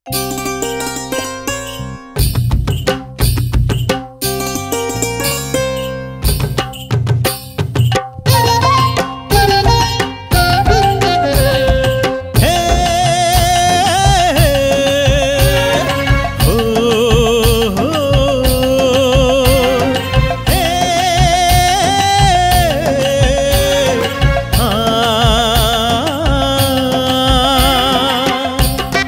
ಹೇ ಹೋ ಹೋ ಹೇ ಆ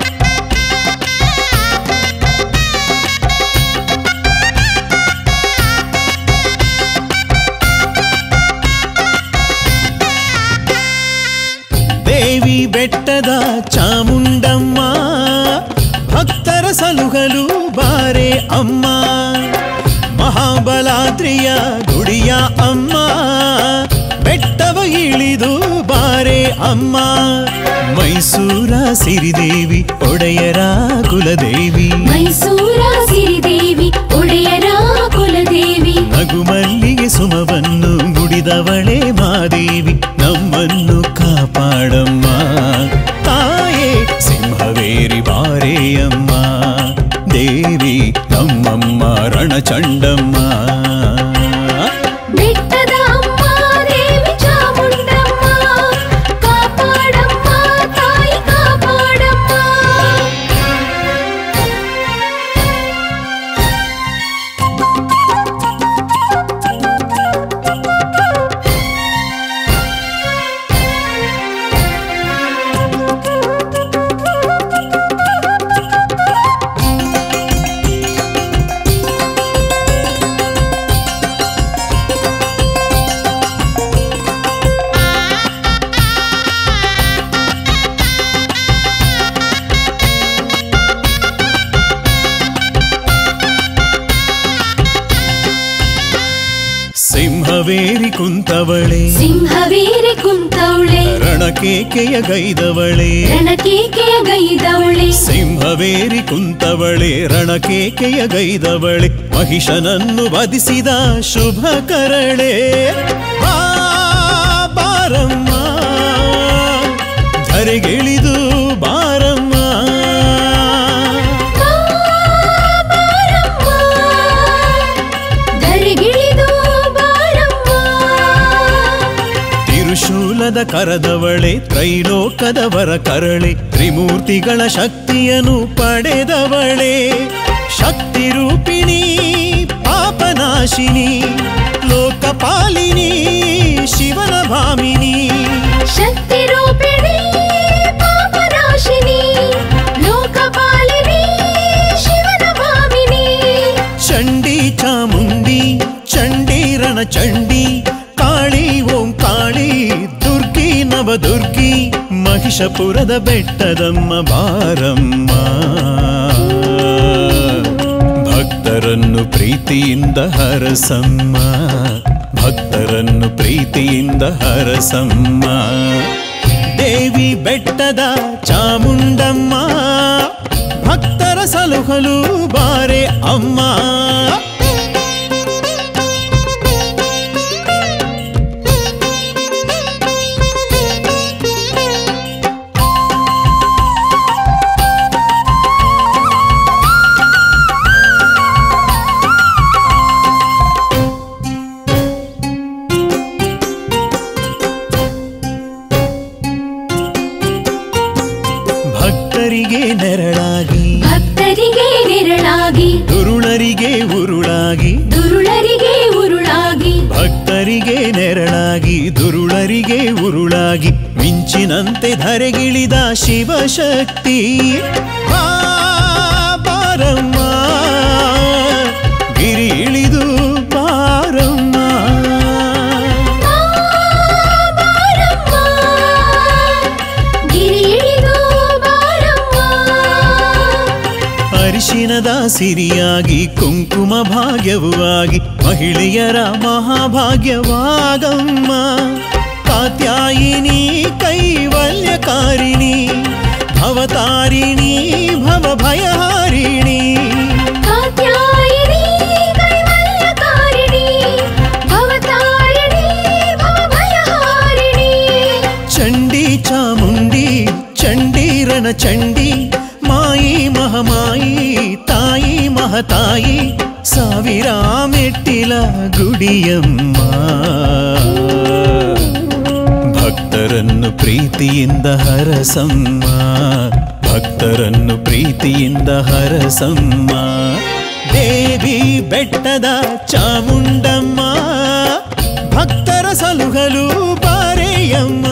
ದೇವಿ ಬೆಟ್ಟದ ಚಾಮುಂಡಮ್ಮ ಭಕ್ತರ ಸಲುಗಲು ಬಾರೆ ಅಮ್ಮ ಮಹಾಬಲಾದ್ರಿಯ ಗುಡಿಯ ಅಮ್ಮ ಬೆಟ್ಟವ ಇಳಿದು ಬಾರೆ ಅಮ್ಮ ಮೈಸೂರ ಸಿರಿದೇವಿ ಒಡೆಯರ ಕುಲದೇವಿ ಮೈಸೂರ ಸಿರಿದೇವಿ ಒಡೆಯರ ಕುಲದೇವಿ ನಗು ಮಲ್ಲಿಗೆ ಸುಮವನ್ನು ಮುಡಿದವಳೇ ಮಾದೇವಿ ನಮ್ಮನ್ನು ಕಾಪಾಡಮ್ಮ ತಾಯೇ ಸಿಂಹವೇರಿ ಬಾರೆಯಮ್ಮ ದೇವಿ ನಮ್ಮಮ್ಮ ರಣಚಂಡಮ್ಮ ಬೆಟ್ಟದ ಅಮ್ಮ ದೇವಿ ಚಾಮುಂಡಮ್ಮ ಕಾಪಾಡಮ್ಮ ತಾಯಿ ಕಾಪಾಡಮ್ಮ ಸಿಂಹವೇರಿ ಕುಂತವಳೆ ಸಿಂಹವೀರಿ ಕುಂತವಳೆ ರಣಕೇಕೆಯ ಗೈದವಳೆ ರಣಕೇಕೆಯ ಗೈದವಳೆ ಸಿಂಹವೇರಿ ಕುಂತವಳೆ ರಣಕೇಕೆಯ ಗೈದವಳೆ ಮಹಿಷನನ್ನು ವಧಿಸಿದ ಶುಭ ಕರಳೆ ಬಾ ಬಾರಮ್ಮ ಧರೆಗಿಳಿದು ಬಾರಮ್ಮ ಬಾರಮ್ಮ ಧರೆಗಿಳಿದು ಬಾರಮ್ಮ ತಿರುಶೂಲದ ಕರದವಳೆ ತ್ರೈಲೋಕದವರ ಕರಳೆ ತ್ರಿಮೂರ್ತಿಗಳ ಶಕ್ತಿಯನ್ನು ಪಡೆದವಳೆ ಶಕ್ತಿ ರೂಪಿಣಿ ಪಾಪನಾಶಿನಿ ಲೋಕಪಾಲಿನಿ ಶಿವನ ಭಾಮಿನಿ ಶಕ್ತಿ ರೂಪಿಣಿ ಪಾಪನಾಶಿನಿ ಲೋಕಪಾಲಿನಿ ಶಿವನ ಭಾಮಿನಿ ಚಂಡಿ ಚಾಮುಂಡಿ ಚಂಡೀರಣ ಚಂಡಿ ಕಾಳಿ ಓಂ ಕಾಳಿ ದುರ್ಗಿ ನವದುರ್ಗಿ ಮಹಿಷಪುರದ ಬೆಟ್ಟದಮ್ಮ ಬಾರಮ್ಮ ಭಕ್ತರನ್ನು ಪ್ರೀತಿಯಿಂದ ಹರಸಮ್ಮ ಭಕ್ತರನ್ನು ಪ್ರೀತಿಯಿಂದ ಹರಸಮ್ಮ ದೇವಿ ಬೆಟ್ಟದ ಚಾಮುಂಡಮ್ಮ ಭಕ್ತರ ಸಲುಹಲು ಬಾರೆ ಅಮ್ಮ ಭಕ್ತರಿಗೆ ನೆರಳಾಗಿ ಭಕ್ತರಿಗೆ ನೆರಳಾಗಿ ದುರುಳರಿಗೆ ಉರುಳಾಗಿ ದುರುಳರಿಗೆ ಉರುಳಾಗಿ ಭಕ್ತರಿಗೆ ನೆರಳಾಗಿ ದುರುಳರಿಗೆ ಉರುಳಾಗಿ ಮಿಂಚಿನಂತೆ ಧರೆಗಿಳಿದ ಶಿವಶಕ್ತಿ ಬಾ ಬಾರಮ್ಮ ಗಿರಿ ಇಳಿದು ಬಾರಮ್ಮ ಬಾರಮ್ಮ ಗಿರಿ ಇಳಿದು ಬಾರಮ್ಮ ಅರಿಶಿನದ ಸಿರಿಯಾಗಿ ಕುಂಕುಮ ಭಾಗ್ಯವೂ ಆಗಿ ಮಹಿಳೆಯರ ಮಹಾಭಾಗ್ಯವಾಗಮ್ಮ ಕಾತ್ಯಾಯಿನಿ ಕೈವಲ್ಯಕಾರಿಣಿ ಭವತಾರಿಣಿ ಭವ ಭಯಹಾರಿಣಿ ಕಾತ್ಯಾಯಿನಿ ಕೈವಲ್ಯಕಾರಿಣಿ ಭವತಾರಿಣಿ ಭವಭಯಹಾರಿಣಿ ಚಂಡಿ ಚಾಮುಂಡಿ ಚಂಡೀರನ ಚಂಡಿ ಮಾಯಿ ಮಹ ಮಹಮಾಯಿ ತಾಯಿ ಮಹತಾಯಿ ಸಾವಿರ ಮೆಟ್ಟಿಲ ಗುಡಿಯಮ್ಮ ಭಕ್ತರನ್ನು ಪ್ರೀತಿಯಿಂದ ಹರಸಮ್ಮ ಭಕ್ತರನ್ನು ಪ್ರೀತಿಯಿಂದ ಹರಸಮ್ಮ ದೇವಿ ಬೆಟ್ಟದ ಚಾಮುಂಡಮ್ಮ ಭಕ್ತರ ಸಲುಹಲು ಬಾರೆಯಮ್ಮ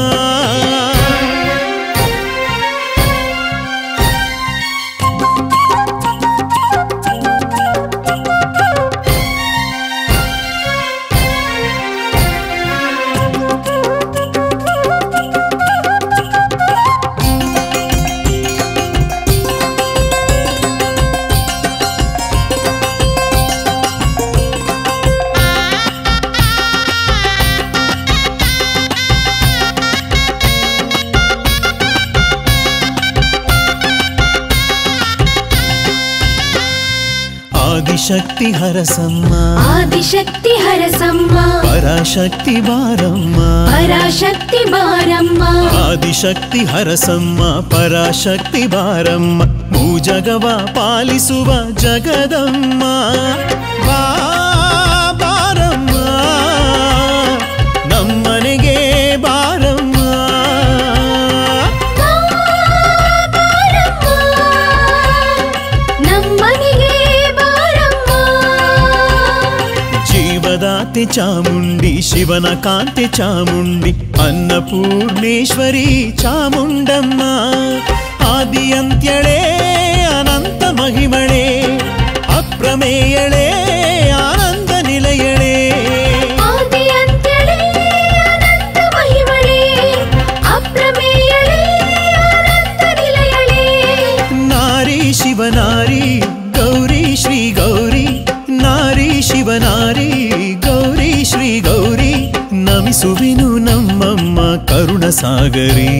ಆದಿಶಕ್ತಿ ಹರಸಮ್ಮ ಆದಿಶಕ್ತಿ ಹರಸಮ್ಮ ಪರಾಶಕ್ತಿ ಬಾರಮ್ಮ ಪರಾಶಕ್ತಿ ಬಾರಮ್ಮ ಆದಿಶಕ್ತಿ ಹರಸಮ್ಮ ಪರಾಶಕ್ತಿ ಬಾರಮ್ಮ ಮೂಜಗವ ಪಾಲಿಸುವ ಜಗದಮ್ಮ ಬಾ ಬಾರಮ್ಮ ನಮ್ಮನೆಗೆ ಬಾರಮ್ಮ ಬಾರಮ್ಮ ನಮ್ಮನೆಗೆ ಬಾರಮ್ಮ ಜೀವದಾತೆ ಚಾಮುಂಡಿ ಶಿವನ ಕಾಂತೆ ಚಾಮುಂಡಿ ಅನ್ನಪೂರ್ಣೇಶ್ವರಿ ಚಾಮುಂಡಮ್ಮ ಆದಿಯಂತ್ಯಳೇ ಅನಂತ ಮಹಿಮಳೆ ಅಪ್ರಮೇಯಳೇ ಆನಂದ ನಿಲಯಳೇ ಆದಿ ಅಂತ್ಯಳೇ ಅನಂತ ಮಹಿಮಳೇ ಅಪ್ರಮೇಯಳೇ ಅನಂತ ನಿಲಯಳೇ ನಾರಿ ಶಿವನಾರಿ ಗೌರಿ ಶ್ರೀ ಗೌರಿ ನಾರಿ ಶಿವನಾರಿ ಗೌರಿ ಶ್ರೀ ಗೌರಿ ನಮಿಸುವಿನು ನಮ್ಮಮ್ಮ ಕರುಣ ಸಾಗರಿ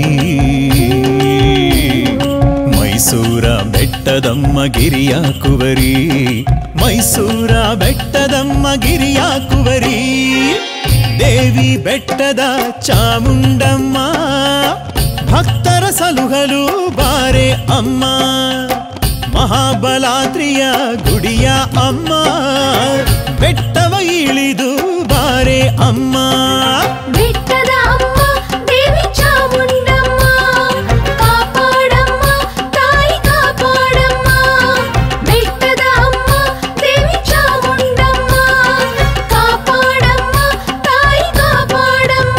ಮೈಸೂರ ಬೆಟ್ಟದಮ್ಮ ಗಿರಿಯ ಕುವರಿ ಮೈಸೂರ ಬೆಟ್ಟದಮ್ಮ ಗಿರಿಯ ಕುವರಿ ದೇವಿ ಬೆಟ್ಟದ ಚಾಮುಂಡಮ್ಮ ಭಕ್ತರ ಸಲುಹಲು ಬಾರೆ ಅಮ್ಮ ಮಹಾಬಲಾದ್ರಿಯ ಗುಡಿಯ ಅಮ್ಮ ಬೆಟ್ಟವ ಇಳಿದು ಬಾರೆ ಅಮ್ಮ ಬೆಟ್ಟದ ಅಮ್ಮ ದೇವಿ ಚಾಮುಂಡಮ್ಮ ಕಾಪಾಡಮ್ಮ ತಾಯಿ ಕಾಪಾಡಮ್ಮ ಬೆಟ್ಟದ ಅಮ್ಮ ದೇವಿ ಚಾಮುಂಡಮ್ಮ ಕಾಪಾಡಮ್ಮ ತಾಯಿ ಕಾಪಾಡಮ್ಮ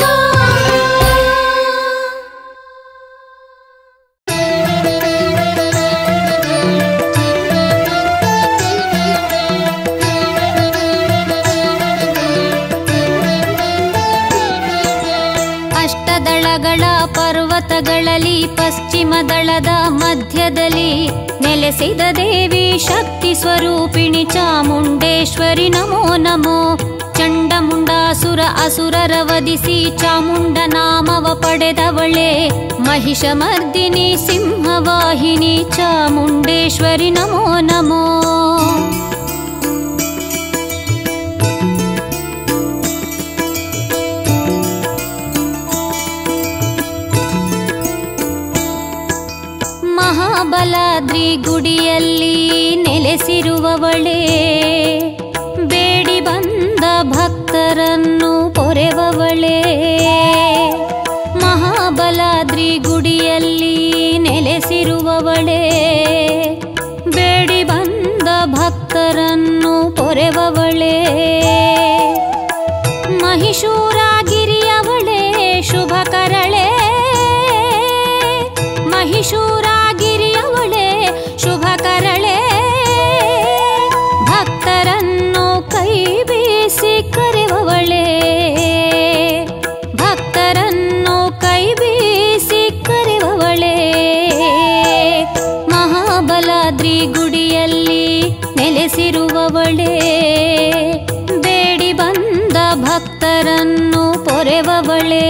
ಅಷ್ಟದಳಗಳ ಪರ್ವತಗಳಲ್ಲಿ ಪಶ್ಚಿಮ ದಳದ ಮಧ್ಯದಲ್ಲಿ ನೆಲೆಸಿದ ದೇವಿ ಶಕ್ತಿ ಸ್ವರೂಪಿಣಿ ಚಾಮುಂಡೇಶ್ವರಿ ನಮೋ ನಮೋ ಚಂಡಮುಂಡಾಸುರ ಅಸುರರ ವಧಿಸಿ ಚಾಮುಂಡ ನಾಮವ ಪಡೆದವಳೆ ಮಹಿಷಮರ್ದಿನಿ ಸಿಂಹವಾಹಿನಿ ಚಾಮುಂಡೇಶ್ವರಿ ನಮೋ ನಮೋ ಮಹಾಬಲಾದ್ರಿ ಗುಡಿಯಲ್ಲಿ ನೆಲೆಸಿರುವವಳೇ ಬೇಡಿ ಬಂದ ಭಕ್ತರನ್ನು ಪೊರೆವವಳೇ ಮಹಾಬಲಾದ್ರಿ ಗುಡಿಯಲ್ಲಿ ನೆಲೆಸಿರುವವಳೇ ಬೇಡಿ ಬಂದ ಭಕ್ತರನ್ನು ಪೊರೆವವಳೇ ಮಹಿಷೂರಾಗಿರಿಯವಳೇ ಶುಭ ಕರಳೆ ಮಹಿಷೂರಾಗಿರಿಯವಳೇ ಶುಭ ಕರಳೆ ಭಕ್ತರನ್ನು ಕೈ ಬೀಸಿ ಕರೆವವಳೇ ಭಕ್ತರನ್ನು ಕೈ ಬೀಸಿ ಕರೆವವಳೇ ಮಹಾಬಲಾದ್ರಿ ಗುಡಿಯಲ್ಲಿ ನೆಲೆಸಿರುವವಳೇ ಬೇಡಿ ಬಂದ ಭಕ್ತರನ್ನು ಪೊರೆವವಳೇ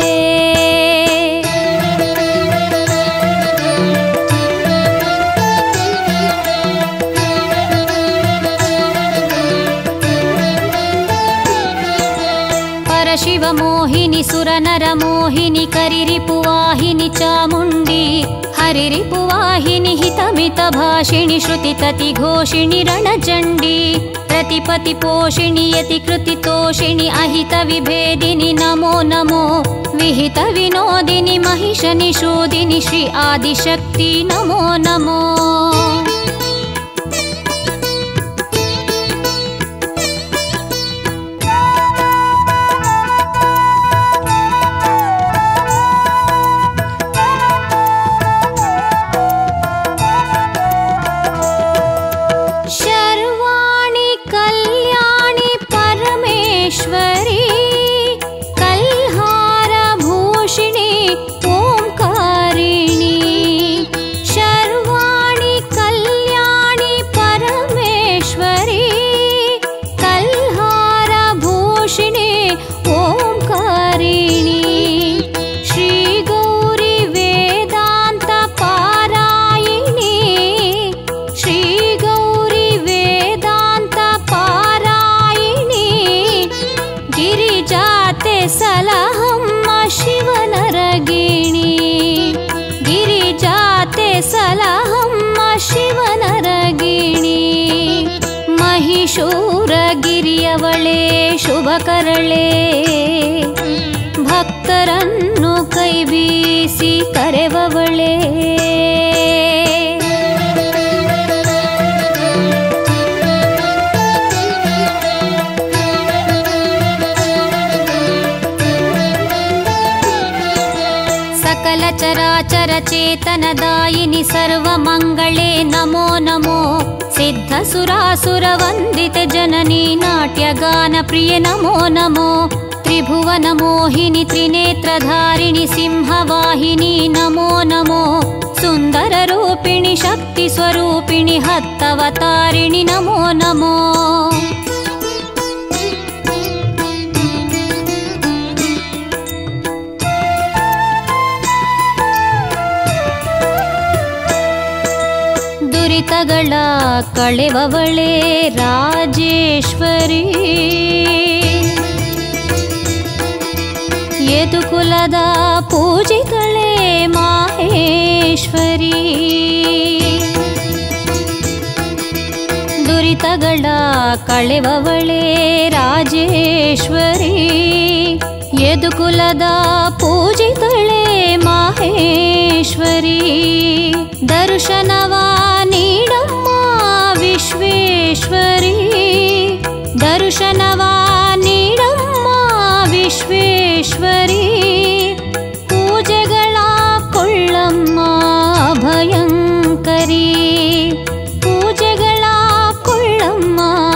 ಪರಶಿವ ಮೋಹಿನಿ ಸುರನರ ಮೋಹಿನಿ ಕರಿರಿಪುವಾಹಿನಿ ಚಾಮುಂಡಿ हरिरिपुवाहिनि हितमितभाषिणि श्रुतिततिघोषिणि रणचण्डी प्रतिपतिपोषिणि यतिकृतितोषिणि अहितविभेदिनि नमो नमो विहितविनोदिनि महिषनिषूदिनि श्री आदिशक्ति नमो नमो शर्वाणि कल्याणि परमेश्वरी कल्हारभूषिणि ओङ्कारिणि शर्वाणि कल्याणि परमेश्वरी कल्हारभूषिणि ओङ्कारिणि श्रीगौरि वेदान्तपारायिणी श्रीगौरि वेदान्तपारायिणी गिरिजाते सलहम्म शिवनरगिणी गिरिजाते सलहम्म ಶಿವನರಗಿಣಿ ಮಹಿಷೂರಗಿರಿಯವಳೆ ಶುಭಕರಳೆ ಭಕ್ತರನ್ನು ಕೈ ಬೀಸಿ ಕರೆವವಳೆ सकल चराचर चेतनदायिनि सर्वमङ्गले नमो नमो सिद्धसुरासुरवन्दिते जननी नाट्यगानप्रिय नमो नमो त्रिभुवनमोहिनि त्रिनेत्रधारिणि सिंहवाहिनी नमो नमो सुन्दररूपिणि शक्तिस्वरूपिणि हत्तवतारिणि नमो नमो ದುರಿತಗಳ ಕಳೆವವಳೆ ರಾಜೇಶ್ವರಿ ಯದುಕುಲದ ಪೂಜಿತಳೆ ಮಾಹೇಶ್ವರಿ ದುರಿತಗಳ ಕಳೆವವಳೆ ರಾಜೇಶ್ವರಿ ಯದುಕುಲದ ಪೂಜಿತಳೆ ಮಾಹೇಶ್ವರಿ ದರ್ಶನವ ನೀಡಮ್ಮ ವಿಶ್ವೇಶ್ವರಿ ದರ್ಶನವ ನೀಡಮ್ಮ ವಿಶ್ವೇಶ್ವರಿ ಪೂಜೆಗಳ ಕೊಳ್ಳಮ್ಮ ಭಯಂಕರಿ ಪೂಜೆಗಳ ಕೊಳ್ಳಮ್ಮ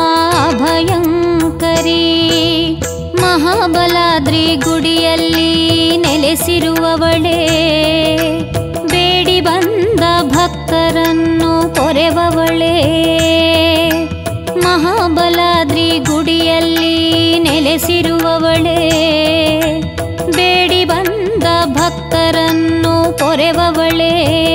ಭಯಂಕರಿ ಮಹಾಬಲಾದ್ರಿ ಗುಡಿಯಲ್ಲಿ ನೆಲೆಸಿರುವವಳೇ ಬೇಡಿ ಬಂದ ಭಕ್ತರನ್ನು ಪೊರೆವವಳೇ ಮಹಾಬಲಾದ್ರಿ ಗುಡಿಯಲ್ಲಿ ನೆಲೆಸಿರುವವಳೇ ಬೇಡಿ ಬಂದ ಭಕ್ತರನ್ನು ಪೊರೆವವಳೇ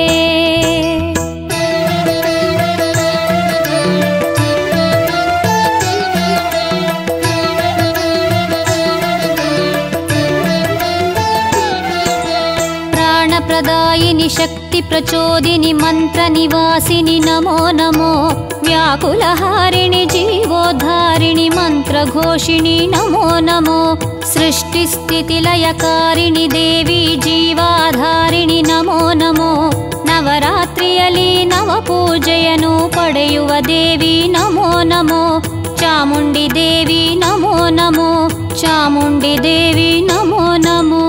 प्राणप्रदायिनि शक्तिप्रचोदिनि मन्त्रनिवासिनि नमो नमो व्याकुलहारिणि जीवोद्धारिणि मन्त्रघोषिणि नमो नमो सृष्टिस्थितिलयकारिणि देवी जीवाधारिणि नमो नमो ನವರಾತ್ರಿಯಲ್ಲಿ ನವ ಪೂಜೆಯನ್ನು ಪಡೆಯುವ ದೇವಿ ನಮೋ ನಮೋ ಚಾಮುಂಡಿ ದೇವಿ ನಮೋ ನಮೋ ಚಾಮುಂಡಿ ದೇವಿ ನಮೋ ನಮೋ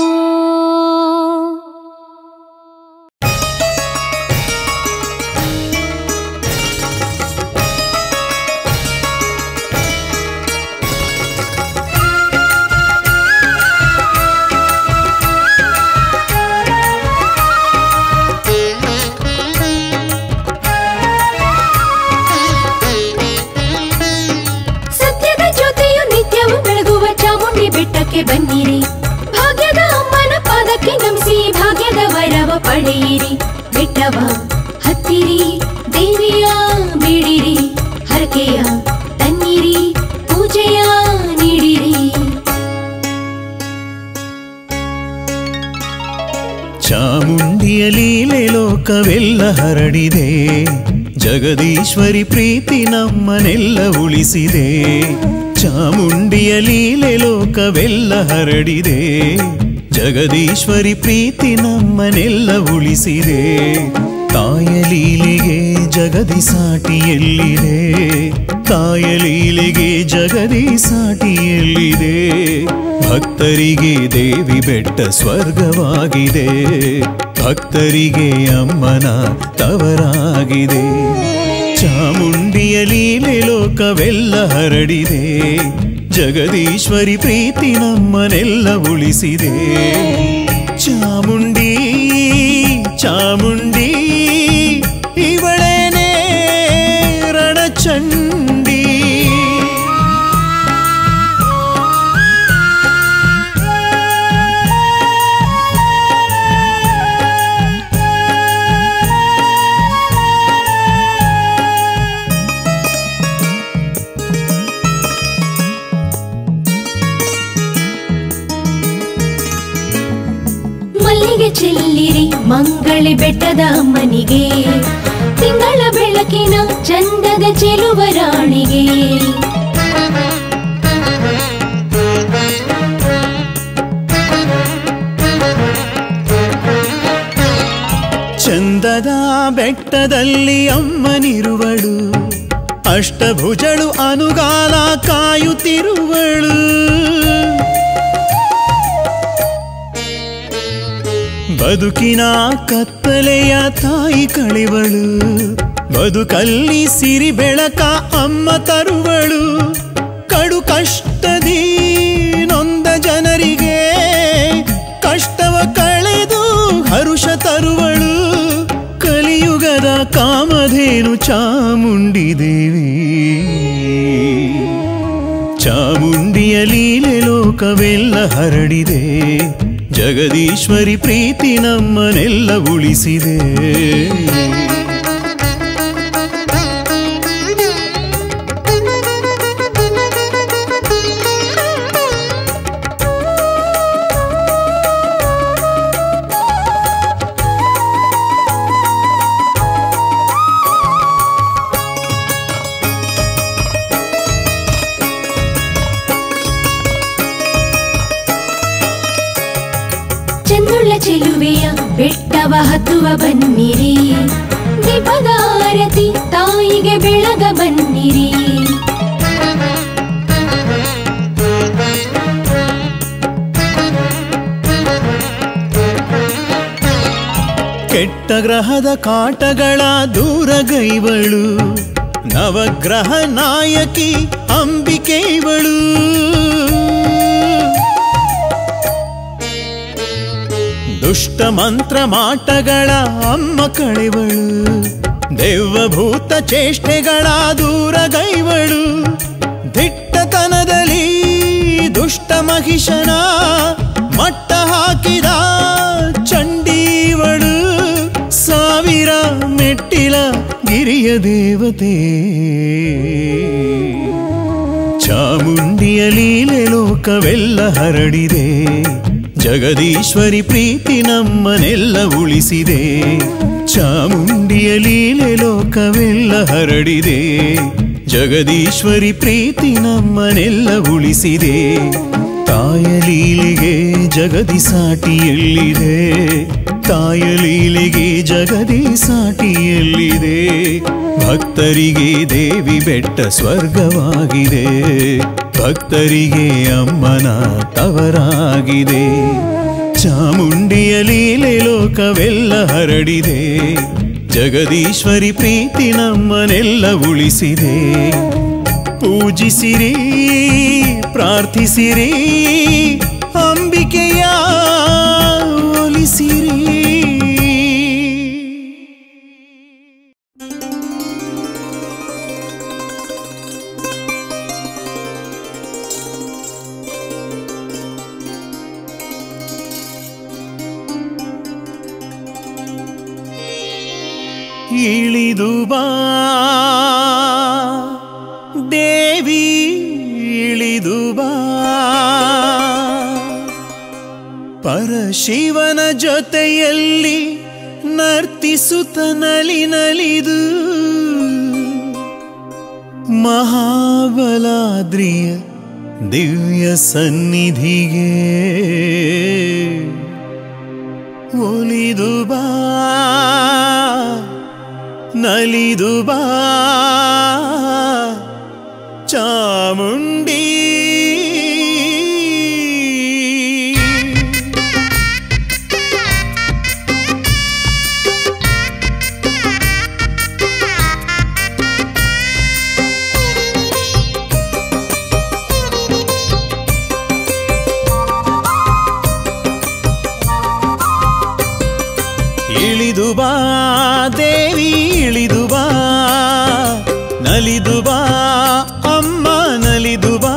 ಸತ್ಯದ ಜ್ಯೋತಿಯು ನಿತ್ಯವೂ ಬೆಳಗುವ ಚಾಮುಂಡಿ ಬೆಟ್ಟಕ್ಕೆ ಬನ್ನಿರಿ ಭಾಗ್ಯದ ಅಮ್ಮನ ಪಾದಕ್ಕೆ ನಮಿಸಿ ಭಾಗ್ಯದ ವರವ ಪಡೆಯಿರಿ ಬೆಟ್ಟವ ಹತ್ತಿರಿ ದೇವಿಯ ಬೇಡಿರಿ ಹರಕೆಯ ತನ್ನಿರಿ ಪೂಜೆಯ ನೀಡಿರಿ ಚಾಮುಂಡಿಯ ಲೀಲೆಲೋ ಲೋಕವೆಲ್ಲ ಹರಡಿದೆ ಜಗದೀಶ್ವರಿ ಪ್ರೀತಿ ನಮ್ಮನೆಲ್ಲ ಉಳಿಸಿದೆ ಚಾಮುಂಡಿಯ ಲೀಲೆ ಲೋಕವೆಲ್ಲ ಹರಡಿದೆ ಜಗದೀಶ್ವರಿ ಪ್ರೀತಿ ನಮ್ಮನೆಲ್ಲ ಉಳಿಸಿದೆ ತಾಯ ಲೀಲೆಗೆ ಜಗದಿ ಸಾಟಿ ಎಲ್ಲಿದೆ ತಾಯ ಲೀಲೆಗೆ ಜಗದಿ ಸಾಟಿ ಎಲ್ಲಿದೆ ಭಕ್ತರಿಗೆ ದೇವಿ ಬೆಟ್ಟ ಸ್ವರ್ಗವಾಗಿದೆ ಭಕ್ತರಿಗೆ ಅಮ್ಮನ ತವರಾಗಿದೆ ಚಾಮುಂಡಿಯ ಲೀಲೆ ಲೋಕವೆಲ್ಲ ಹರಡಿದೆ ಜಗದೀಶ್ವರಿ ಪ್ರೀತಿ ನಮ್ಮನೆಲ್ಲ ಉಳಿಸಿದೆ ಚಾಮುಂಡಿ ಚಾಮುಂಡಿ ಇವಳೇನೇ ರಣಚಂಡಿ ಮಲ್ಲಿಗೆ ಚೆಲ್ಲಿರಿ ಮಂಗಳೆ ಬೆಟ್ಟದ ಅಮ್ಮನಿಗೆ ತಿಂಗಳ ಬೆಳಕಿನ ಚಂದದ ಚೆಲುವ ರಾಣಿಗೆ ಚಂದದ ಬೆಟ್ಟದಲ್ಲಿ ಅಮ್ಮನಿರುವಳು ಅಷ್ಟಭುಜಳು ಅನುಗಾಲ ಕಾಯುತ್ತಿರುವಳು ಬದುಕಿನ ಕತ್ತಲೆಯ ತಾಯಿ ಕಳೆವಳು ಬದುಕಲ್ಲಿ ಸಿರಿ ಬೆಳಕ ಅಮ್ಮ ತರುವಳು ಕಡು ಕಷ್ಟದಿ ನೊಂದ ಜನರಿಗೆ ಕಷ್ಟವ ಕಳೆದು ಹರುಷ ತರುವಳು ಕಲಿಯುಗದ ಕಾಮಧೇನು ಚಾಮುಂಡಿ ದೇವಿ ಚಾಮುಂಡಿಯ ಲೀಲೆ ಲೋಕವೆಲ್ಲ ಹರಡಿದೆ ಜಗದೀಶ್ವರಿ ಪ್ರೀತಿ ನಮ್ಮನೆಲ್ಲ ಉಳಿಸಿದೆ ಚಂದುಳ್ಳ ಚೆಲುವೆಯ ಬೆಟ್ಟವ ಹತ್ತುವ ಬನ್ನಿರಿ ದೀಪದ ಆರತಿ ತಾಯಿಗೆ ಬೆಳಗ ಬನ್ನಿರಿ ಕೆಟ್ಟ ಗ್ರಹದ ಕಾಟಗಳ ದೂರಗೈವಳು ನವಗ್ರಹ ನಾಯಕಿ ಅಂಬಿಕೆಯವಳು ದುಷ್ಟ ಮಂತ್ರ ಮಾಟಗಳ ಅಮ್ಮ ಕಳೆವಳು ದೆವ್ವಭೂತ ಚೇಷ್ಟೆಗಳ ದೂರಗೈವಳು ದಿಟ್ಟತನದಲ್ಲಿ ದುಷ್ಟ ಮಹಿಷನ ಮಟ್ಟ ಹಾಕಿದ ಚಂಡೀವಳು ಸಾವಿರ ಮೆಟ್ಟಿಲ ಗಿರಿಯ ದೇವತೆ ಚಾಮುಂಡಿಯ ಲೀಲೆ ಲೋಕವೆಲ್ಲ ಹರಡಿದೆ ಜಗದೀಶ್ವರಿ ಪ್ರೀತಿ ನಮ್ಮನೆಲ್ಲ ಉಳಿಸಿದೆ ಚಾಮುಂಡಿಯ ಲೀಲೆ ಲೋಕವೆಲ್ಲ ಹರಡಿದೆ ಜಗದೀಶ್ವರಿ ಪ್ರೀತಿ ನಮ್ಮನೆಲ್ಲ ಉಳಿಸಿದೆ ತಾಯ ಲೀಲೆಗೆ ಜಗದಿ ಸಾಟಿ ಎಲ್ಲಿದೆ ತಾಯ ಲೀಲೆಗೆ ಜಗದಿ ಸಾಟಿ ಎಲ್ಲಿದೆ ಭಕ್ತರಿಗೆ ದೇವಿ ಬೆಟ್ಟ ಸ್ವರ್ಗವಾಗಿದೆ ಭಕ್ತರಿಗೆ ಅಮ್ಮನ ತವರಾಗಿದೆ ಚಾಮುಂಡಿಯ ಲೀಲೆ ಲೋಕವೆಲ್ಲ ಹರಡಿದೆ ಜಗದೀಶ್ವರಿ ಪ್ರೀತಿ ನಮ್ಮನೆಲ್ಲ ಉಳಿಸಿದೆ ಪೂಜಿಸಿರಿ ಪ್ರಾರ್ಥಿಸಿರಿ ಅಂಬಿಕೆಯ ಒಲಿಸಿರಿ ಇಳಿದು ಬಾ ದೇವಿ ಇಳಿದು ಬಾ ಪರಶಿವನ ಜೊತೆಯಲ್ಲಿ ನರ್ತ ಸ್ತುತಿಸುತ್ತ ನಲಿ ನಲಿದು ಮಹಾಬಲಾದ್ರಿಯ ದಿವ್ಯ ಸನ್ನಿಧಿಗೆ ಒಲಿದು ಬಾ ನಲಿದು ಬಾ ಚಾಮುಂಡಿ ಇಳಿದು ಬಾ ದೇವಿ ಇಳಿದು ಬಾ ನಲಿದು ಬಾ ಅಮ್ಮ ನಲಿದು ಬಾ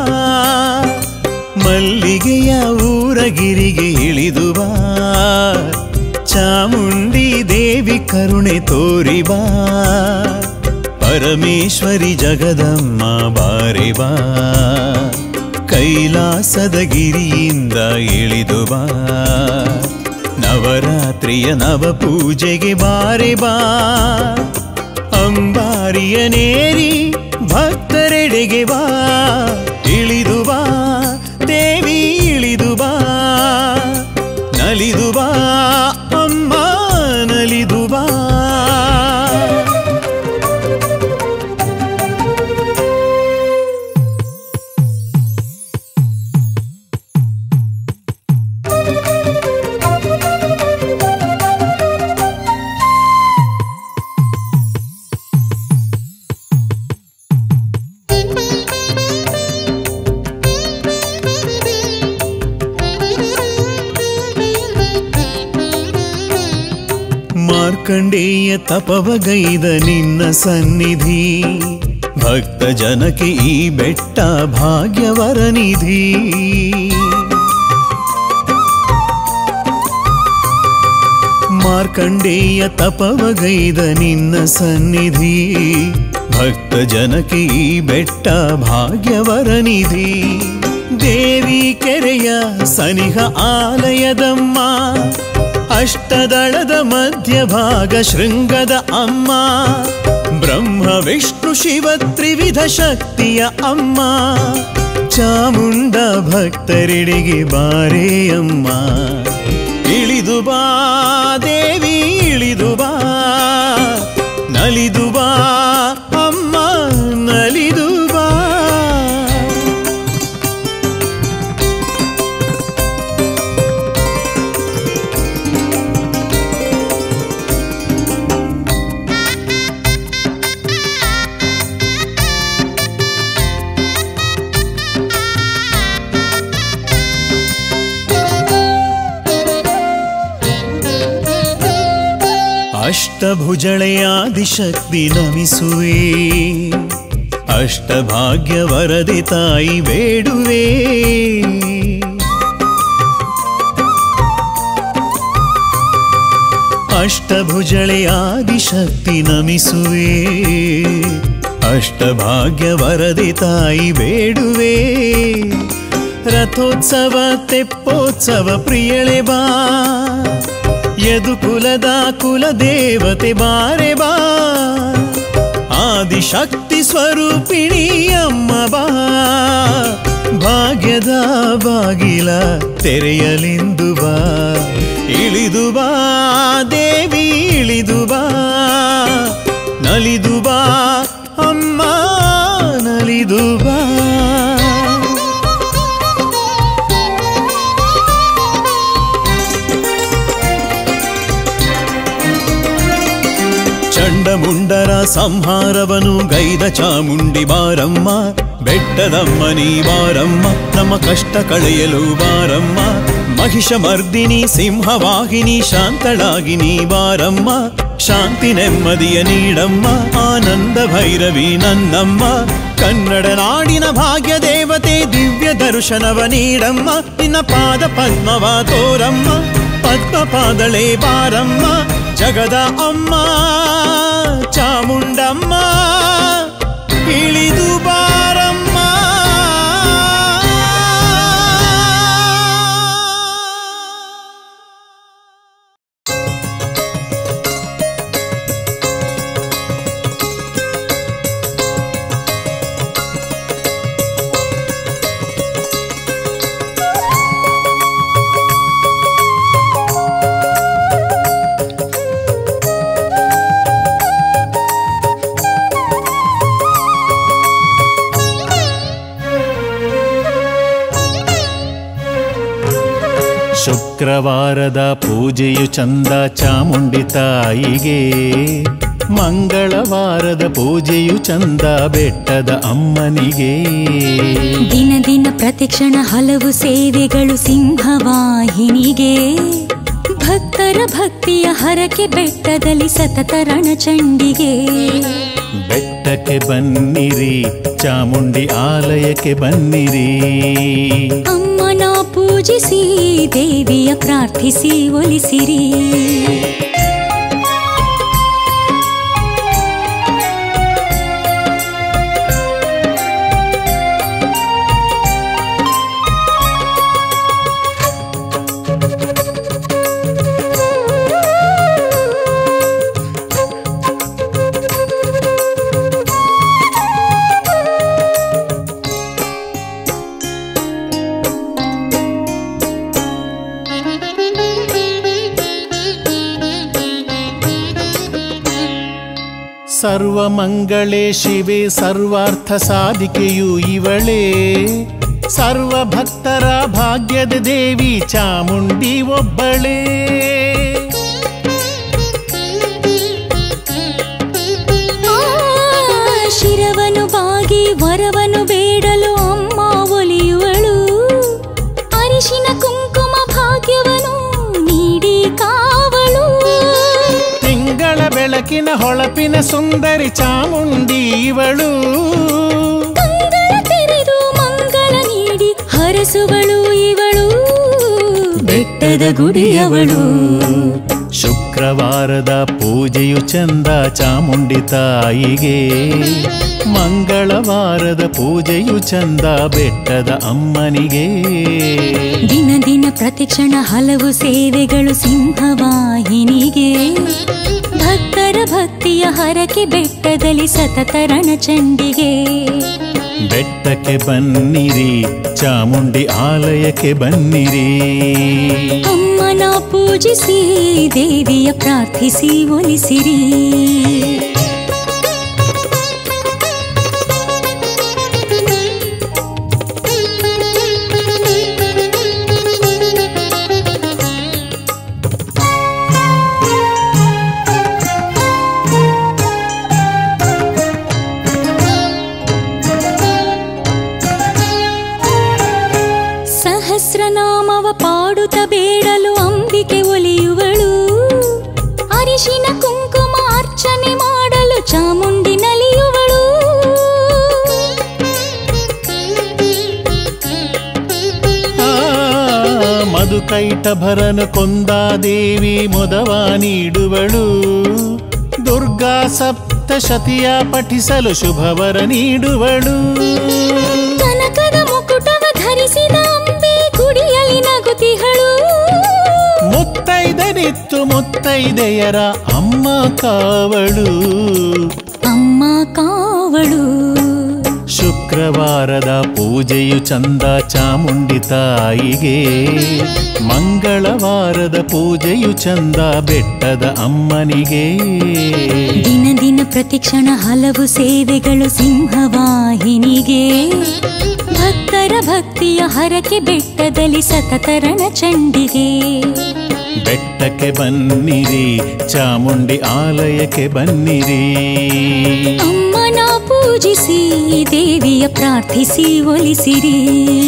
ಮಲ್ಲಿಗೆಯ ಊರಗಿರಿಗೆ ಇಳಿದು ಬಾ ಚಾಮುಂಡಿ ದೇವಿ ಕರುಣೆ ತೋರಿ ಬಾ ಪರಮೇಶ್ವರಿ ಜಗದಮ್ಮ ಬಾರೆ ಬಾ ಕೈಲಾಸದ ಗಿರಿಯಿಂದ ಇಳಿದು ಬಾ ನವರಾತ್ರಿಯ ನವ ಪೂಜೆಗೆ ಬಾರೆ ಬಾ ಅಂಬಾರಿಯ ನೇರಿ ಭಕ್ತರೆಡೆಗೆ ಬಾ ಇಳಿದು ಬಾ ದೇವಿ ಇಳಿದು ಬಾ ನಲಿದು ಬಾ ಅಮ್ಮ ನಲಿದು ಬಾ ಮಾರ್ಕಂಡೇಯ ತಪವಗೈದ ನಿನ್ನ ಸನ್ನಿಧಿ ಭಕ್ತ ಜನಕ್ಕೆ ಈ ಬೆಟ್ಟ ಭಾಗ್ಯವರ ನಿಧಿ ಮಾರ್ಕಂಡೇಯ ತಪವಗೈದ ನಿನ್ನ ಸನ್ನಿಧಿ ಭಕ್ತ ಜನಕ್ಕೆ ಈ ಬೆಟ್ಟ ಭಾಗ್ಯವರ ನಿಧಿ ದೇವಿ ಕೆರೆಯ ಸನಿಹ ಆಲಯದಮ್ಮ ಅಷ್ಟದಳದ ಮಧ್ಯಭಾಗ ಶೃಂಗದ ಅಮ್ಮ ಬ್ರಹ್ಮ ವಿಷ್ಣು ಶಿವ ತ್ರಿವಿಧ ಶಕ್ತಿಯ ಅಮ್ಮ ಚಾಮುಂಡ ಭಕ್ತರೆಡೆಗೆ ಬಾರೇ ಅಮ್ಮ ಇಳಿದು ಬಾ ದೇವಿ ಇಳಿದು ಬಾ ನಲಿದು ಬಾ ಅಮ್ಮ ನಲಿದು ಬಾ ಅಷ್ಟಭುಜಳೆಯಾದಿಶಕ್ತಿ ನಮಿಸುವೆ ಅಷ್ಟಭಾಗ್ಯ ವರದೆ ತಾಯಿ ಬೇಡುವೆ ಅಷ್ಟಭುಜಳೆ ಆದಿಶಕ್ತಿ ನಮಿಸುವೆ ಅಷ್ಟಭಾಗ್ಯ ವರದೆ ತಾಯಿ ಬೇಡುವೆ ರಥೋತ್ಸವ ತೆಪ್ಪೋತ್ಸವ ಪ್ರಿಯಳೆ ಬಾ ಯದು ಕುಲದ ಕುಲದೇವತೆ ಬಾರೆ ಬಾ ಆದಿಶಕ್ತಿ ಸ್ವರೂಪಿಣಿ ಅಮ್ಮ ಬಾ ಭಾಗ್ಯದ ಬಾಗಿಲ ತೆರೆಯಲೆಂದು ಬಾ ಇಳಿದು ಬಾ ದೇವಿ ಇಳಿದು ಬಾ ನಲಿದು ಬಾ ಅಮ್ಮ ನಲಿದು ಬಾ ಚಂಡಮುಂಡರ ಸಂಹಾರವನು ಗೈದ ಚಾಮುಂಡಿ ಬಾರಮ್ಮ ಬೆಟ್ಟದಮ್ಮ ನೀ ಬಾರಮ್ಮ ನಮ್ಮ ಕಷ್ಟ ಕಳೆಯಲು ಬಾರಮ್ಮ ಮಹಿಷ ಮರ್ದಿನಿ ಸಿಂಹವಾಹಿನಿ ಶಾಂತಳಾಗಿ ನೀ ಬಾರಮ್ಮ ಶಾಂತಿ ನೆಮ್ಮದಿಯ ನೀಡಮ್ಮ ಆನಂದ ಭೈರವಿ ನನ್ನಮ್ಮ ಕನ್ನಡ ನಾಡಿನ ಭಾಗ್ಯ ದೇವತೆ ದಿವ್ಯ ದರ್ಶನವ ನೀಡಮ್ಮ ನಿನ್ನ ಪಾದ ಪದ್ಮವ ತೋರಮ್ಮ ಪದ್ಮ ಪಾದಳೆ ಬಾರಮ್ಮ ಜಗದ ಅಮ್ಮ ಚಾಮುಂಡಮ್ಮ ಇಳಿದು ಬಾರಮ್ಮ ಶುಕ್ರವಾರದ ಪೂಜೆಯು ಚಂದ ಚಾಮುಂಡಿ ತಾಯಿಗೆ ಮಂಗಳವಾರದ ಪೂಜೆಯು ಚಂದ ಬೆಟ್ಟದ ಅಮ್ಮನಿಗೆ ದಿನ ದಿನ ಪ್ರತಿಕ್ಷಣ ಹಲವು ಸೇವೆಗಳು ಸಿಂಹವಾಹಿನಿಗೆ ಭಕ್ತರ ಭಕ್ತಿಯ ಹರಕೆ ಬೆಟ್ಟದಲ್ಲಿ ಸತತ ರಣಚಂಡಿಗೆ ಬೆಟ್ಟಕ್ಕೆ ಬನ್ನಿರಿ ಚಾಮುಂಡಿ ಆಲಯಕ್ಕೆ ಬನ್ನಿರಿ ಅಮ್ಮನ ಪೂಜಿಸಿ ದೇವಿಯ ಪ್ರಾರ್ಥಿಸಿ ಒಲಿಸಿರಿ ಸರ್ವಮಂಗಳೇ ಶಿವೆ ಸರ್ವಾರ್ಥ ಸಾಧಿಕೆಯು ಇವಳೇ ಸರ್ವ ಭಕ್ತರ ಭಾಗ್ಯದ ದೇವಿ ಚಾಮುಂಡಿ ಒಬ್ಬಳೇ ಆ, ಶಿರವನು ಬಾಗಿ ವರವನು ಬೇಡಲು ಅಮ್ಮ ಒಲಿಯುವಳು ಅರಿಶಿನ ಕುಂಕುಮ ಭಾಗ್ಯವನು ನೀಡಿ ಕಾವಳು ತಿಂಗಳ ಬೆಳಕಿನ ಹೊಳಪಿನ ಸುಂದರಿ ಚಾಮುಂಡಿ ಇವಳು ಕಂಗಳ ತೆರೆದು ಮಂಗಳ ನೀಡಿ ಹರಸುವಳು ಇವಳು ಬೆಟ್ಟದ ಗುಡಿಯವಳು ಶುಕ್ರವಾರದ ಪೂಜೆಯು ಚಂದ ಚಾಮುಂಡಿ ತಾಯಿಗೆ ಮಂಗಳವಾರದ ಪೂಜೆಯು ಚಂದ ಬೆಟ್ಟದ ಅಮ್ಮನಿಗೆ ದಿನ ದಿನ ಪ್ರತಿಕ್ಷಣ ಹಲವು ಸೇವೆಗಳು ಸಿಂಹವಾಹಿನಿಗೆ ಭಕ್ತರ ಭಕ್ತಿಯ ಹರಕೆ ಬೆಟ್ಟದಲ್ಲಿ ಸತತ ರಣಚಂಡಿಗೆ ಬೆಟ್ಟಕ್ಕೆ ಬನ್ನಿರಿ ಚಾಮುಂಡಿ ಆಲಯಕ್ಕೆ ಬನ್ನಿರಿ ಅಮ್ಮನ ಪೂಜಿಸಿ ದೇವಿಯ ಪ್ರಾರ್ಥಿಸಿ ಒಲಿಸಿರಿ ಸಹಸ್ರನಾಮವ ಪಾಡುತ್ತ ಬೇಡಲು ಅಂಬಿಕೆ ಒಲಿಯುವಳು ಅರಿಶಿನ ಕುಂಕುಮ ಅರ್ಚನೆ ಮಾಡಲು ಚಾಮುಂಡಿ ನಲಿಯುವಳು ಆ, ಮಧುಕೈಟಭರನು ಕೊಂದಾದೇವಿ ಮೊದವ ನೀಡುವಳು ದುರ್ಗಾ ಸಪ್ತಶತಿಯ ಪಠಿಸಲು ಶುಭವರ ನೀಡುವಳು ಕನಕದ ಮುಕುಟವ ಧರಿಸಿದ ಅಂಬೆ ಗುಡಿಯಲ್ಲಿ ನಗುತಿಹಳು ಮುತ್ತೈದನಿತ್ತು ಮುತ್ತೈದೆಯರ ಅಮ್ಮ ಕಾವಳು ಅಮ್ಮ ಕಾವಳು ಶುಕ್ರವಾರದ ಪೂಜೆಯು ಚಂದ ಚಾಮುಂಡಿ ತಾಯಿಗೆ ಮಂಗಳವಾರದ ಪೂಜೆಯು ಚಂದ ಬೆಟ್ಟದ ಅಮ್ಮನಿಗೆ ದಿನ ದಿನ ಪ್ರತಿಕ್ಷಣ ಹಲವು ಸೇವೆಗಳು ಸಿಂಹವಾಹಿನಿಗೆ ಭಕ್ತರ ಭಕ್ತಿಯ ಹರಕೆ ಬೆಟ್ಟದಲ್ಲಿ ಸತತ ರಣಚಂಡಿಗೆ ಬೆಟ್ಟಕ್ಕೆ ಬನ್ನಿರಿ ಚಾಮುಂಡಿ ಆಲಯಕ್ಕೆ ಬನ್ನಿರಿ ಅಮ್ಮನ ಪೂಜಿಸಿ ದೇವಿಯ ಪ್ರಾರ್ಥಿಸಿ ಒಲಿಸಿರಿ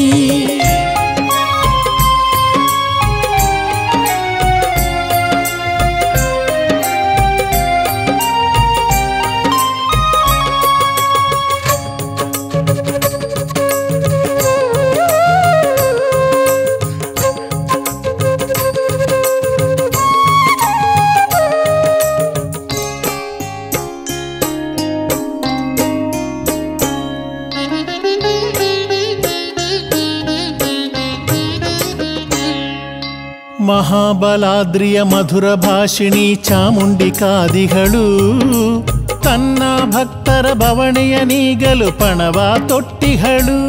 ಮಹಾಬಲಾದ್ರಿಯ ಮಧುರ ಭಾಷಿಣಿ ಚಾಮುಂಡಿಕಾದಿಗಳು ತನ್ನ ಭಕ್ತರ ಬವಣೆಯ ನೀಗಲು ಪಣವ ತೊಟ್ಟಿಹಳು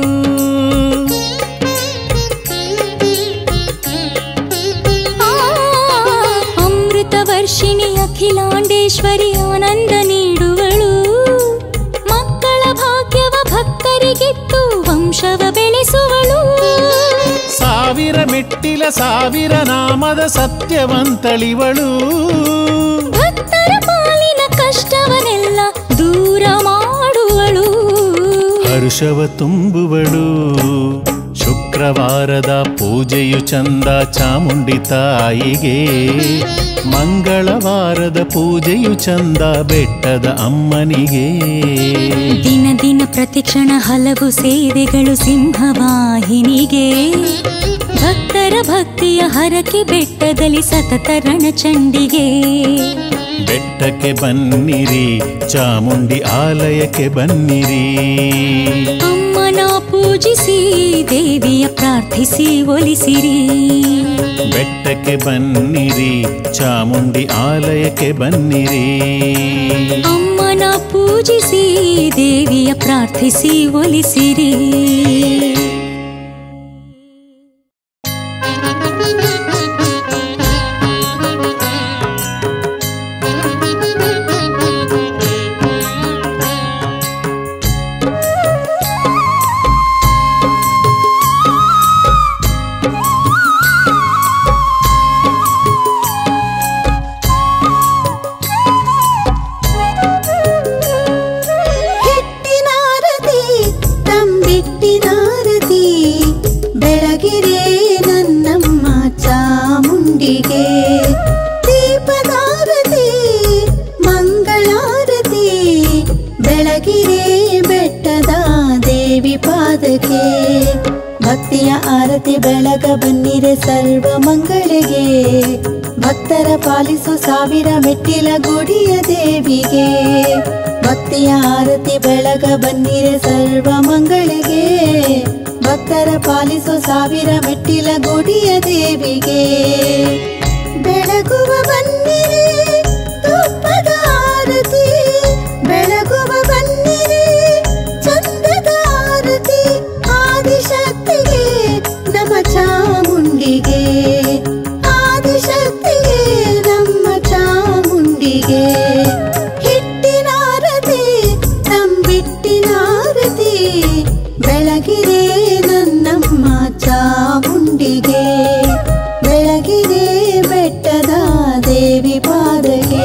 ಆ, ಅಮೃತ ವರ್ಷಿಣಿ ಅಖಿಲಾಂಡೇಶ್ವರಿ ಆನಂದ ನೀಡುವಳು ಮಕ್ಕಳ ಭಾಗ್ಯವ ಭಕ್ತರಿಗಿತ್ತು ವಂಶವ ಬೆಳೆಸುವಳು ಸಾವಿರ ಮೆಟ್ಟಿಲ ಸಾವಿರ ನಾಮದ ಸತ್ಯವಂತಳಿವಳು ಭಕ್ತರ ಪಾಲಿನ ಕಷ್ಟವನ್ನೆಲ್ಲ ದೂರ ಮಾಡುವಳು ಹರ್ಷವ ತುಂಬುವಳು ಶುಕ್ರವಾರದ ಪೂಜೆಯು ಚಂದ ಚಾಮುಂಡಿ ತಾಯಿಗೆ ಮಂಗಳವಾರದ ಪೂಜೆಯು ಚಂದ ಬೆಟ್ಟದ ಅಮ್ಮನಿಗೆ ದಿನ ದಿನ ಪ್ರತಿಕ್ಷಣ ಹಲವು ಸೇವೆಗಳು ಸಿಂಹವಾಹಿನಿಗೆ ಭಕ್ತರ ಭಕ್ತಿಯ ಹರಕೆ ಬೆಟ್ಟದಲ್ಲಿ ಸತತ ರಣಚಂಡಿಗೆ ಬೆಟ್ಟಕ್ಕೆ ಬನ್ನಿರಿ ಚಾಮುಂಡಿ ಆಲಯಕ್ಕೆ ಬನ್ನಿರಿ ಅಮ್ಮನ ಪೂಜಿಸಿ ದೇವಿಯ ಪ್ರಾರ್ಥಿಸಿ ಒಲಿಸಿರಿ ಬೆಟ್ಟಕ್ಕೆ ಬನ್ನಿರಿ ಚಾಮುಂಡಿ ಆಲಯಕ್ಕೆ ಬನ್ನಿರಿ ಅಮ್ಮನ ಪೂಜಿಸಿ ದೇವಿಯ ಪ್ರಾರ್ಥಿಸಿ ಒಲಿಸಿರಿ ಹಿಟ್ಟಿನಾರತಿ ತಂಬಿಟ್ಟಿನಾರತಿ ಬೆಳಗಿರೆ ನನ್ನಮ್ಮ ಚಾಮುಂಡಿಗೆ ದೀಪದಾರತಿ ಮಂಗಳಾರತಿ ಬೆಳಗಿರೆ ಬೆಟ್ಟದ ದೇವಿ ಪಾದಕ್ಕೆ ಭಕ್ತಿಯ ಆರತಿ ಬೆಳಗ ಬನ್ನಿರೆ ಸರ್ವ ಮಂಗಳಿಗೆ ಭಕ್ತರ ಪಾಲಿಸು ಸಾವಿರ ಮೆಟ್ಟಿಲ ಗುಡಿಯ ದೇವಿಗೆ ಭಕ್ತಿಯ ಆರತಿ ಬೆಳಗ ಬನ್ನಿರೆ ಸರ್ವ ಮಂಗಳಿಗೆ ಭಕ್ತರ ಪಾಲಿಸು ಸಾವಿರ ಮೆಟ್ಟಿಲ ಗುಡಿಯ ದೇವಿಗೆ ಬೆಳಗುವ ಬನ್ನಿರೆ ತುಪ್ಪದ ಆರತಿ ಬೆಳಗುವ ಬನ್ನಿರೆ ಚಂದದ ಆರತಿ ಆದಿಶಕ್ತಿಗೆ ನಮ್ಮ ಚಾಮುಂಡಿಗೆ ಆದಿಶಕ್ತಿಗೆ ನಮ್ಮ ಚಾಮುಂಡಿಗೆ ಹಿಟ್ಟಿನಾರತಿ ತಂಬಿಟ್ಟಿನಾರತಿ ಬೆಳಗಿರೆ ನನ್ನಮ್ಮ ಚಾಮುಂಡಿಗೆ ಬೆಳಗಿರೆ ಬೆಟ್ಟದ ದೇವಿ ಪಾದಗೆ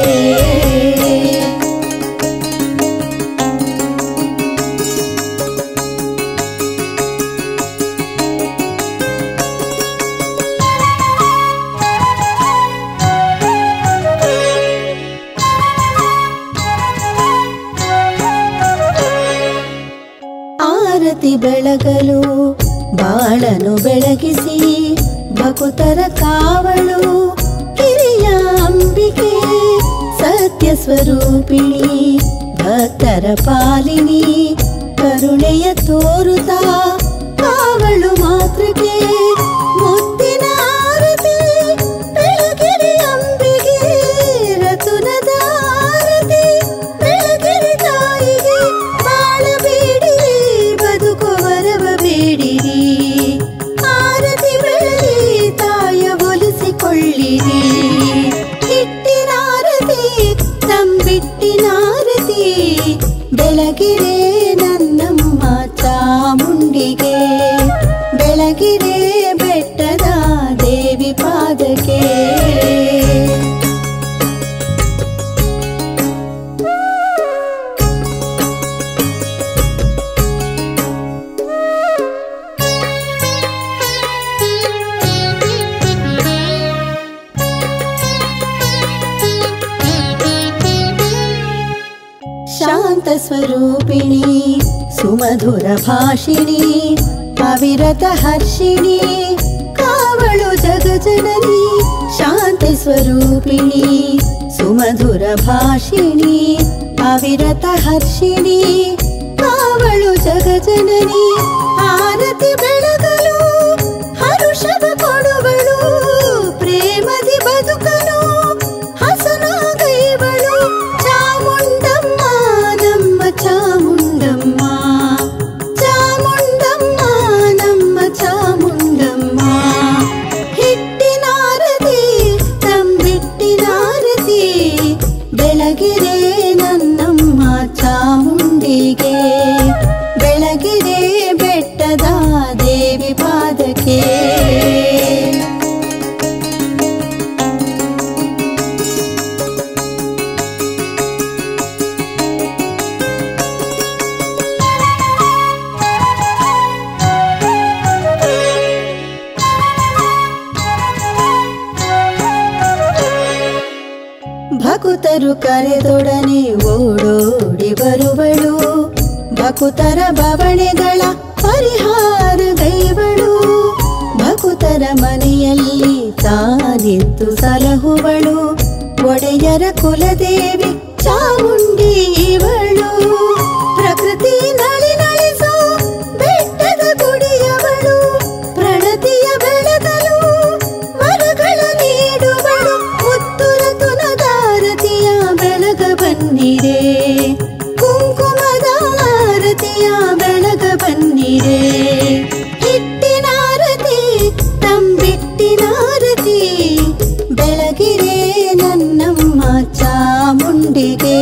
ಆರತಿ ಬೆಳಗಲು ಬಾಳನು ಬೆಳಗಿಸಿ ಭಕುತರ ಕಾವಳು ಕಿರಿಯ ಅಂಬಿಕೆ ಸತ್ಯ ಸ್ವರೂಪಿಣಿ ಭಕ್ತರ ಪಾಲಿನಿ ಕರುಣೆಯ ತೋರುತ್ತಾ ಕಾವಳು ಮಾತೃಕೆ ಮುತ್ತಿನ ಆರತಿ ಬೆಳಗಿರಿ ಅಂಬಿಗೆ ರತುನದ ಆರತಿ ಬೆಳಗಿರಿ ತಾಯಿಗೆ ಬಾಳಬೇಡಿರಿ ಬದುಕುವರವ ಬೇಡಿರಿ ಆರತಿ ಬೆಳಗಿ ತಾಯ ಒಲಿಸಿಕೊಳ್ಳಿರಿ ಹಿಟ್ಟಿನಾರತಿ ತಂಬಿಟ್ಟಿನಾರತಿ ಬೆಳಗಿರೆ ನನ್ನಮ್ಮ ಚಾಮುಂಡಿಗೆ ಬೆಳಗಿರೆ ಬೆಟ್ಟದ ದೇವಿ ಪಾದಕ್ಕೆ ಶಾಂತ ಸ್ವರೂಪಿಣಿ ಸುಮಧುರ ಭಾಷಿಣಿ ಅವಿರತ ಹರ್ಷಿಣಿ ಕಾವಳು ಜಗಜನನಿ ಶಾಂತಿ ಸ್ವರೂಪಿಣಿ ಸುಮಧುರ ಭಾಷಿಣಿ ಅವಿರತ ಹರ್ಷಿಣಿ ಕಾವಳು ಜಗಜನನಿ ಆರತಿ ಬೆಳಗಲು ಹರುಷವ ಕೊಡುವಳು ಪ್ರೇಮದಿ ಬದುಕಲು ಹಸನಾಗೈವಳು ಚಾಮುಂಡಮ್ಮ ನಮ್ಮ ಚಾಮುಂಡಮ್ಮ ಚಾಮುಂಡಮ್ಮ ನಮ್ಮ ಚಾಮುಂಡಮ್ಮ ಹಿಟ್ಟಿನಾರತಿ ತಂಬಿಟ್ಟಿನಾರತಿ ಬೆಳಗಿರೆ ನನ್ನಮ್ಮ ಚಾಮುಂಡಿಗೆ ಬೆಳಗಿರೆ ಬೆಟ್ಟದ ದೇವಿ ಪಾದಕ್ಕೆ ಭಕ್ತರು ಕರೆದೊಡನೆ ಓಡೋಡಿ ಬರುವಳು ಭಕುತರ ಬವಣೆಗಳ ಪರಿಹಾರ ಗೈವಳು ಭಕುತರ ಮನೆಯಲ್ಲಿ ತಾನಿತ್ತು ಸಲಹುವಳು ಒಡೆಯರ ಕುಲದೇವಿ ಚಾಮುಂಡಿ ಇವಳು ಪ್ರಕೃತಿ ನಳಿ ನಳಿಸೋ ಬೆಟ್ಟದ ಗುಡಿಯವಳು ಪ್ರಣತಿಯ ಬೆಳಗಲು ಮರಗಳ ನೀಡುವಳು ಮುತ್ತುರ ತುನದಾರತಿಯ ಬೆಳಗ ಬನ್ನಿರೆ ಕುಂಕುಮದ ಆರತಿಯ ಬೆಳಗ ಬನ್ನಿರೆ ಹಿಟ್ಟಿನಾರತಿ ತಂಬಿಟ್ಟಿನಾರತಿ ಬೆಳಗಿರೆ ನನ್ನಮ್ಮ ಚಾಮುಂಡಿಗೆ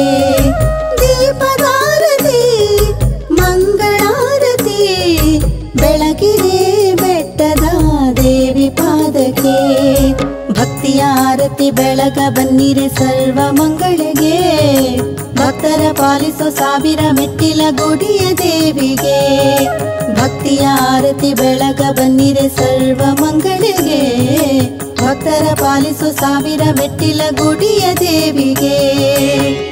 ದೀಪದಾರತಿ ಮಂಗಳಾರತಿ ಬೆಳಗಿರೆ ಬೆಟ್ಟದ ದೇವಿ ಪಾದಕ್ಕೆ ಭಕ್ತಿಯ ಆರತಿ ಬೆಳಗ ಬನ್ನಿರೆ ಸರ್ವ ಮಂಗಳಿಗೆ ಭಕ್ತರ ಪಾಲಿಸೋ ಸಾವಿರ ಮೆಟ್ಟಿಲ ಗುಡಿಯ ದೇವಿಗೆ ಭಕ್ತಿಯ ಆರತಿ ಬೆಳಗ ಬನ್ನಿರೆ ಸರ್ವ ಮಂಗಳಿಗೆ ಭಕ್ತರ ಪಾಲಿಸೋ ಸಾವಿರ ಮೆಟ್ಟಿಲ ಗುಡಿಯ ದೇವಿಗೆ